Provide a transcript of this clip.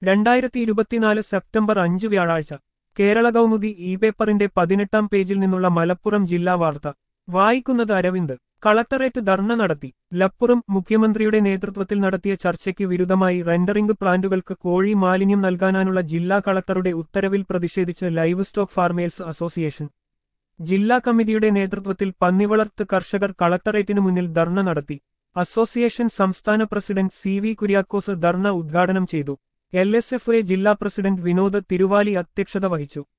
രണ്ടായിരത്തി ഇരുപത്തിനാല് സെപ്റ്റംബർ അഞ്ച് വ്യാഴാഴ്ച കേരള കൗമുദി ഇ പേപ്പറിന്റെ പതിനെട്ടാം പേജിൽ നിന്നുള്ള മലപ്പുറം ജില്ലാ വാർത്ത വായിക്കുന്നത് അരവിന്ദ് കളക്ടറേറ്റ് ധർണ നടത്തി ലപ്പുറം മുഖ്യമന്ത്രിയുടെ നേതൃത്വത്തിൽ നടത്തിയ ചർച്ചയ്ക്ക് വിരുദ്ധമായി റെൻഡറിംഗ് പ്ലാന്റുകൾക്ക് കോഴി മാലിന്യം നൽകാനാനുള്ള ജില്ലാ കളക്ടറുടെ ഉത്തരവിൽ പ്രതിഷേധിച്ച് ലൈവ് സ്റ്റോക്ക് ഫാർമേഴ്സ് അസോസിയേഷൻ ജില്ലാ കമ്മിറ്റിയുടെ നേതൃത്വത്തിൽ പന്നിവളർത്ത് കർഷകർ കളക്ടറേറ്റിനു മുന്നിൽ ധർണ നടത്തി അസോസിയേഷൻ സംസ്ഥാന പ്രസിഡന്റ് സി വി കുര്യാക്കോസ് ധർണ ഉദ്ഘാടനം ചെയ്തു എൽ എസ് എഫ് എ ജില്ലാ പ്രസിഡന്റ് വിനോദ് തിരുവാലി അധ്യക്ഷത വഹിച്ചു